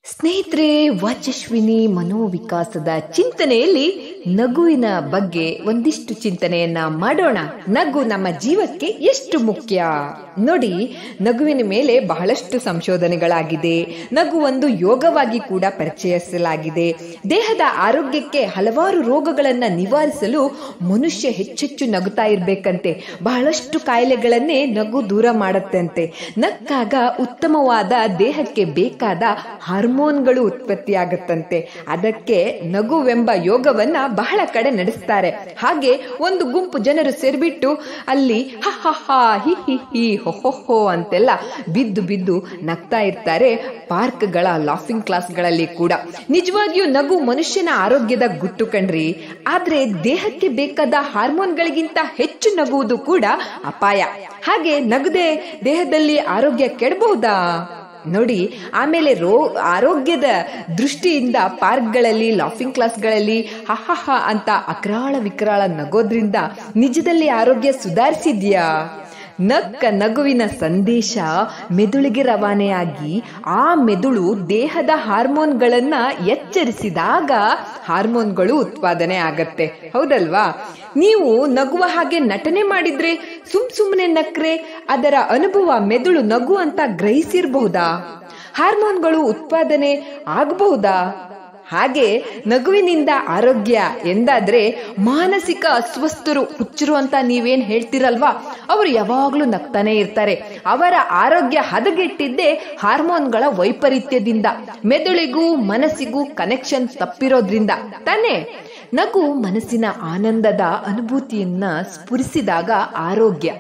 ಸ್ನೇಹಿತರೆ ವಾಚಸ್ವಿನಿ ಮನೋವಿಕಾಸದ ಚಿಂತನೆಯಲ್ಲಿ ನಗುವಿನ ಬಗ್ಗೆ ಒಂದಿಷ್ಟು ಚಿಂತನೆಯನ್ನ ಮಾಡೋಣ ನಗು ನಮ್ಮ ಜೀವಕ್ಕೆ ಎಷ್ಟು ಮುಖ್ಯ ನೋಡಿ ನಗುವಿನ ಮೇಲೆ ಬಹಳಷ್ಟು ಸಂಶೋಧನೆಗಳಾಗಿದೆ ನಗು ಒಂದು ಯೋಗವಾಗಿ ಕೂಡ ಪರಿಚಯಿಸಲಾಗಿದೆ ದೇಹದ ಆರೋಗ್ಯಕ್ಕೆ ಹಲವಾರು ರೋಗಗಳನ್ನ ನಿವಾರಿಸಲು ಮನುಷ್ಯ ಹೆಚ್ಚೆಚ್ಚು ನಗುತ್ತಾ ಇರ್ಬೇಕಂತೆ ಬಹಳಷ್ಟು ಕಾಯಿಲೆಗಳನ್ನೇ ನಗು ದೂರ ಮಾಡತ್ತಂತೆ ನಕ್ಕಾಗ ಉತ್ತಮವಾದ ದೇಹಕ್ಕೆ ಬೇಕಾದ ಹಾರ್ಮೋನ್ಗಳು ಉತ್ಪತ್ತಿಯಾಗತ್ತಂತೆ ಅದಕ್ಕೆ ನಗುವೆಂಬ ಯೋಗವನ್ನ ಬಹಳ ಕಡೆ ನಡೆಸ್ತಾರೆ ಹಾಗೆ ಒಂದು ಗುಂಪು ಜನರು ಸೇರ್ಬಿಟ್ಟು ಅಲ್ಲಿ ಹ ಹ ಹ ಹಿ ಹಿ ಹಿ ಹೊಹೊಹೋ ಅಂತೆಲ್ಲ ಬಿದ್ದು ಬಿದ್ದು ನಗ್ತಾ ಇರ್ತಾರೆ ಪಾರ್ಕ್ಗಳ ಲಾಫಿಂಗ್ ಕ್ಲಾಸ್ಗಳಲ್ಲಿ ಕೂಡ ನಿಜವಾಗಿಯೂ ನಗು ಮನುಷ್ಯನ ಆರೋಗ್ಯದ ಗುಟ್ಟು ಕಣ್ರಿ ಆದ್ರೆ ದೇಹಕ್ಕೆ ಬೇಕಾದ ಹಾರ್ಮೋನ್ಗಳಿಗಿಂತ ಹೆಚ್ಚು ನಗುವುದು ಕೂಡ ಅಪಾಯ ಹಾಗೆ ನಗದೆ ದೇಹದಲ್ಲಿ ಆರೋಗ್ಯ ಕೆಡಬಹುದಾ ನೋಡಿ ಆಮೇಲೆ ರೋ ಆರೋಗ್ಯದ ದೃಷ್ಟಿಯಿಂದ ಪಾರ್ಕ್ಗಳಲ್ಲಿ ಲಾಫಿಂಗ್ ಕ್ಲಾಸ್ಗಳಲ್ಲಿ ಹಹ ಅಂತ ಅಕ್ರಾಳ ವಿಕ್ರಾಳ ನಗೋದ್ರಿಂದ ನಿಜದಲ್ಲಿ ಆರೋಗ್ಯ ಸುಧಾರಿಸಿದ್ಯಾ ನಕ್ಕ ನಗುವಿನ ಸಂದೇಶ ಮೆದುಳಿಗೆ ರವಾನೆಯಾಗಿ ಆ ಮೆದುಳು ದೇಹದ ಹಾರ್ಮೋನ್ಗಳನ್ನ ಎಚ್ಚರಿಸಿದಾಗ ಹಾರ್ಮೋನ್ಗಳು ಉತ್ಪಾದನೆ ಆಗತ್ತೆ ಹೌದಲ್ವಾ ನೀವು ನಗುವ ಹಾಗೆ ನಟನೆ ಮಾಡಿದ್ರೆ ಸುಮ್ ಸುಮ್ಮನೆ ನಕ್ರೆ ಅದರ ಅನುಭವ ಮೆದುಳು ನಗು ಅಂತ ಗ್ರಹಿಸಿರಬಹುದಾ ಹಾರ್ಮೋನ್ಗಳು ಉತ್ಪಾದನೆ ಆಗಬಹುದಾ ಹಾಗೆ ನಗುವಿನಿಂದ ಆರೋಗ್ಯ ಎಂದಾದ್ರೆ ಮಾನಸಿಕ ಅಸ್ವಸ್ಥರು ಹುಚ್ಚರು ಅಂತ ನೀವೇನ್ ಹೇಳ್ತಿರಲ್ವಾ ಅವರು ಯಾವಾಗ್ಲೂ ನಗ್ತಾನೆ ಇರ್ತಾರೆ ಅವರ ಆರೋಗ್ಯ ಹದಗೆಟ್ಟಿದ್ದೇ ಹಾರ್ಮೋನ್ಗಳ ವೈಪರೀತ್ಯದಿಂದ ಮೆದುಳಿಗೂ ಮನಸ್ಸಿಗೂ ಕನೆಕ್ಷನ್ ತಪ್ಪಿರೋದ್ರಿಂದ ತಾನೇ ನಗು ಮನಸ್ಸಿನ ಆನಂದದ ಅನುಭೂತಿಯನ್ನ ಸ್ಫುರಿಸಿದಾಗ ಆರೋಗ್ಯ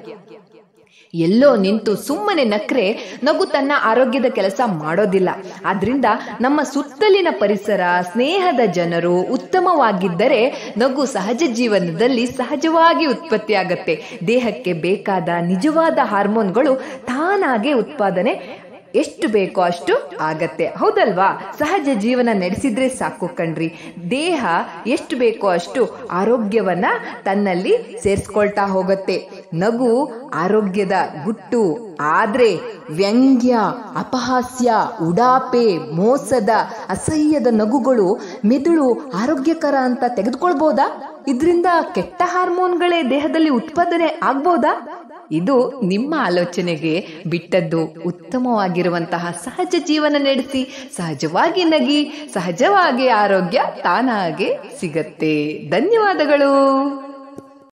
ಎಲ್ಲೋ ನಿಂತು ಸುಮ್ಮನೆ ನಕ್ರೆ ನಗು ತನ್ನ ಆರೋಗ್ಯದ ಕೆಲಸ ಮಾಡೋದಿಲ್ಲ ಆದ್ರಿಂದ ನಮ್ಮ ಸುತ್ತಲಿನ ಪರಿಸರ ಸ್ನೇಹದ ಜನರು ಉತ್ತಮವಾಗಿದ್ದರೆ ನಗು ಸಹಜ ಜೀವನದಲ್ಲಿ ಸಹಜವಾಗಿ ಉತ್ಪತ್ತಿಯಾಗತ್ತೆ ದೇಹಕ್ಕೆ ಬೇಕಾದ ನಿಜವಾದ ಹಾರ್ಮೋನ್ಗಳು ತಾನಾಗೆ ಉತ್ಪಾದನೆ ಎಷ್ಟು ಬೇಕೋ ಅಷ್ಟು ಆಗತ್ತೆ ಹೌದಲ್ವಾ ಸಹಜ ಜೀವನ ನಡೆಸಿದ್ರೆ ಸಾಕು ಕಣ್ರಿ ದೇಹ ಎಷ್ಟು ಬೇಕೋ ಅಷ್ಟು ಆರೋಗ್ಯವನ್ನ ತನ್ನಲ್ಲಿ ಸೇರ್ಸ್ಕೊಳ್ತಾ ಹೋಗುತ್ತೆ ನಗು ಆರೋಗ್ಯದ ಗುಟ್ಟು ಆದ್ರೆ ವ್ಯಂಗ್ಯ ಅಪಹಾಸ್ಯ ಉಡಾಪೆ ಮೋಸದ ಅಸಹ್ಯದ ನಗುಗಳು ಮೆದುಳು ಆರೋಗ್ಯಕರ ಅಂತ ತೆಗೆದುಕೊಳ್ಬೋದಾ ಇದರಿಂದ ಕೆಟ್ಟ ಹಾರ್ಮೋನ್ಗಳೇ ದೇಹದಲ್ಲಿ ಉತ್ಪಾದನೆ ಆಗ್ಬೋದಾ ಇದು ನಿಮ್ಮ ಆಲೋಚನೆಗೆ ಬಿಟ್ಟದ್ದು ಉತ್ತಮವಾಗಿರುವಂತಹ ಸಹಜ ಜೀವನ ನಡೆಸಿ ಸಹಜವಾಗಿ ನಗಿ ಸಹಜವಾಗಿ ಆರೋಗ್ಯ ತಾನಾಗೆ ಸಿಗತ್ತೆ ಧನ್ಯವಾದಗಳು